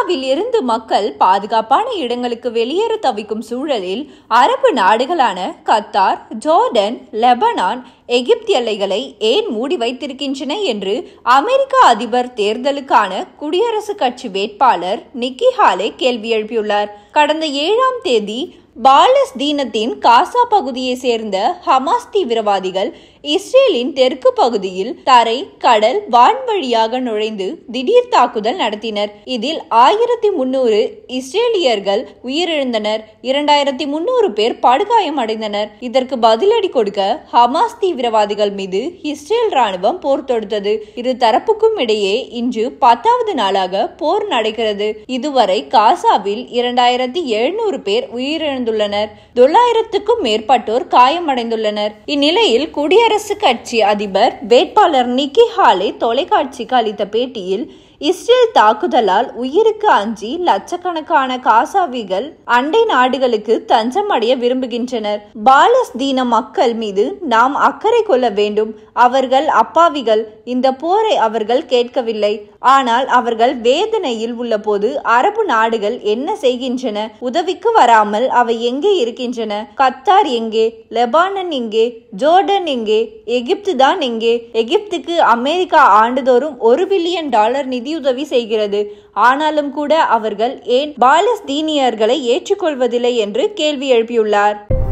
காசாவில் இருந்து மக்கள் பாதுகாப்பான இடங்களுக்கு வெளியேற தவிக்கும் சூழலில் அரபு நாடுகளான கத்தார் ஜோர்டன் லெபனான் எகிப்து எல்லைகளை ஏன் மூடி வைத்திருக்கின்றன என்று அமெரிக்க அதிபர் தேர்தலுக்கான குடியரசுக் கட்சி வேட்பாளர் நிக்கி ஹாலே கேள்வி எழுப்பியுள்ளார் கடந்த ஏழாம் தேதி பாலஸ்தீனத்தின் காசா பகுதியை சேர்ந்த ஹமாஸ் தீவிரவாதிகள் இஸ்ரேலின் தெற்கு பகுதியில் தரை கடல் வான் வழியாக நுழைந்து திடீர் தாக்குதல் நடத்தினர் இதில் ஆயிரத்தி முன்னூறு இஸ்ரேலியர்கள் உயிரிழந்தனர் இரண்டாயிரத்தி முன்னூறு பேர் படுகாயம் அடைந்தனர் இதற்கு பதிலடி கொடுக்க ஹமாஸ் தீவிரவாதிகள் மீது இஸ்ரேல் ராணுவம் போர் தொடுத்தது இரு தரப்புக்கும் இடையே இன்று பத்தாவது நாளாக போர் நடக்கிறது இதுவரை காசாவில் இரண்டாயிரத்தி எழுநூறு பேர் உயிரிழந்துள்ளனர் தொள்ளாயிரத்துக்கும் மேற்பட்டோர் காயமடைந்துள்ளனர் இந்நிலையில் குடியரசுக் கட்சி அதிபர் வேட்பாளர் நிக்கி ஹாலே தொலைக்காட்சிக்கு அளித்த பேட்டியில் இஸ்ரேல் தாக்குதலால் உயிருக்கு அஞ்சி லட்சக்கணக்கான காசாவிகள் அண்டை நாடுகளுக்கு தஞ்சம் அடைய விரும்புகின்றனர் பாலஸ்தீன மக்கள் மீது நாம் அக்கறை கொள்ள வேண்டும் அவர்கள் அப்பாவிகள் இந்த போரை அவர்கள் கேட்கவில்லை ஆனால் அவர்கள் வேதனையில் உள்ள போது அரபு நாடுகள் என்ன செய்கின்றன உதவிக்கு வராமல் அவை எங்கே இருக்கின்றன கத்தார் எங்கே லெபானன் எங்கே ஜோர்டன் எங்கே எகிப்து தான் எங்கே எகிப்துக்கு அமெரிக்கா ஆண்டுதோறும் ஒரு பில்லியன் டாலர் நிதியுதவி செய்கிறது ஆனாலும் கூட அவர்கள் ஏன் பாலஸ்தீனியர்களை ஏற்றுக்கொள்வதில்லை என்று கேள்வி எழுப்பியுள்ளார்